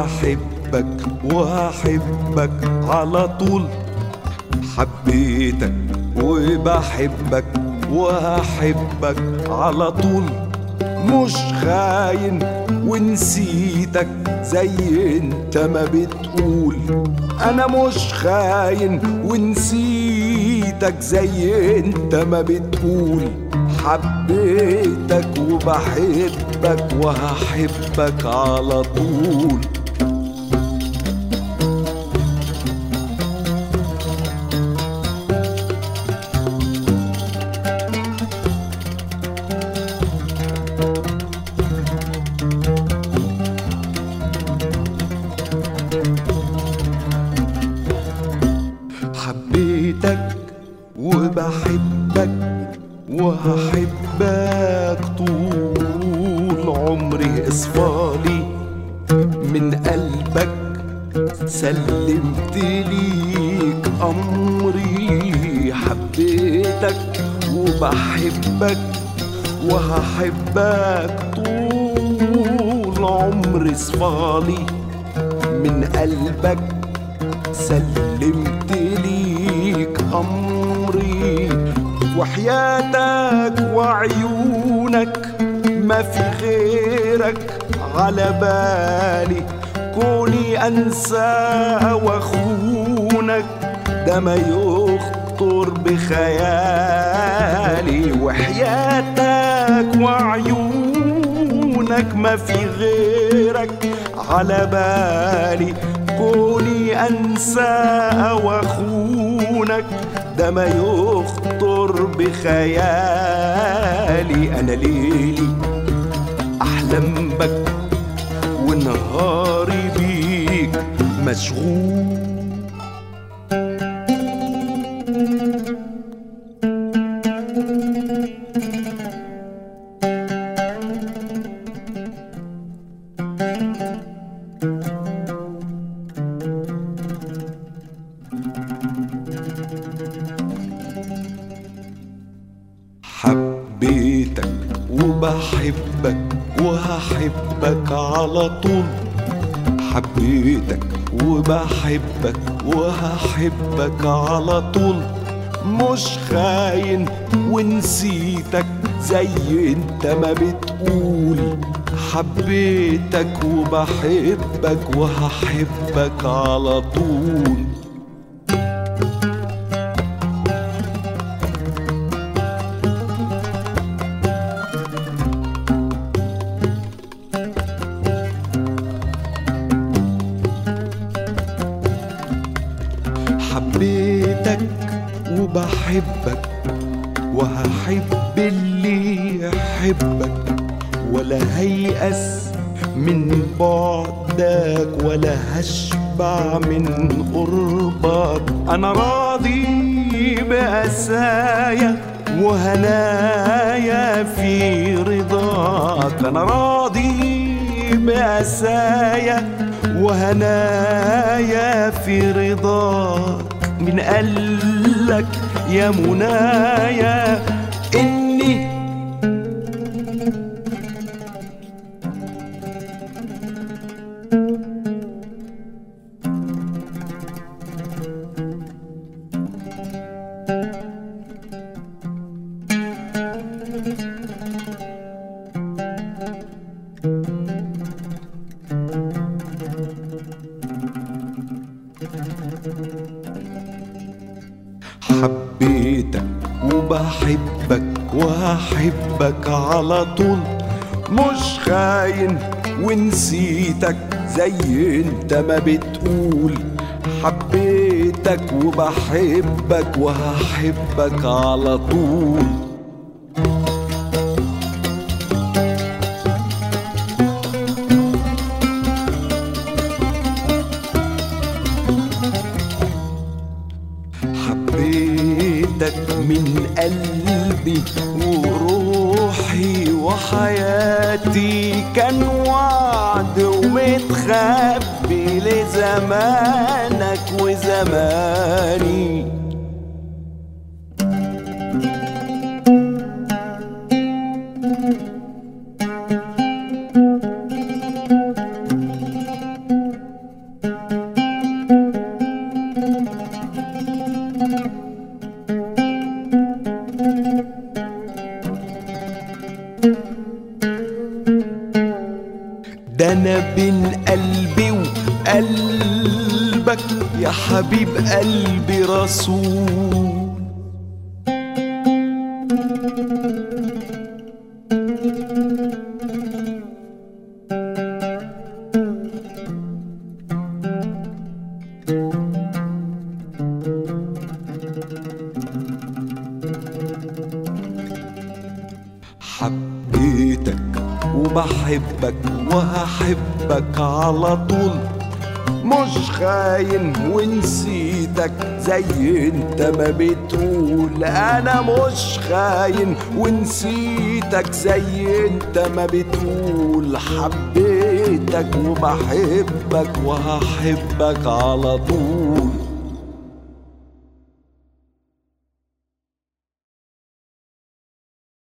وبحبك وهحبك على طول حبيتك وبحبك وهحبك على طول مش خاين ونسيتك زي انت ما بتقول انا مش خاين ونسيتك زي انت ما بتقول حبيتك وبحبك وهحبك على طول حبيتك وبحبك وهحبك طول عمري اصفالي من قلبك سلمت ليك امري حبيتك وبحبك وهحبك طول عمري صفالي من قلبك سلمت ليك امري وحياتك وعيونك ما في غيرك على بالي كوني انسى واخونك ده ما يخطر بخيالي وحياتك وعيونك ما في غيرك على بالي كوني انسى واخونك ده ما يخطر بخيالي انا ليلي احلم بك ونهاري بيك مشغول حبيتك وبحبك وهحبك على طول حبيتك وبحبك وهحبك على طول مش خاين ونسيتك زي انت ما بتقول حبيتك وبحبك وهحبك على طول حبيتك وبحبك وهحب اللي يحبك ولا هيأس من بعدك ولا هشبع من قربك انا راضي بأسايا وهنايا في رضاك انا راضي بأسايا وهنايا في رضاك من قالك يا منايا اني حبيتك وبحبك وهحبك على طول مش خاين ونسيتك زي انت ما بتقول حبيتك وبحبك وهحبك على طول حبيتك من قلبي وروحي وحياتي كان وعد ومتخبي لزمانك وزماني ده انا بين قلبي وقلبك يا حبيب قلبي رسول حبيتك وبحبك وهحبك على طول مش خاين ونسيتك زي انت ما بتقول انا مش خاين ونسيتك زي انت ما بتقول حبيتك وبحبك وهحبك على طول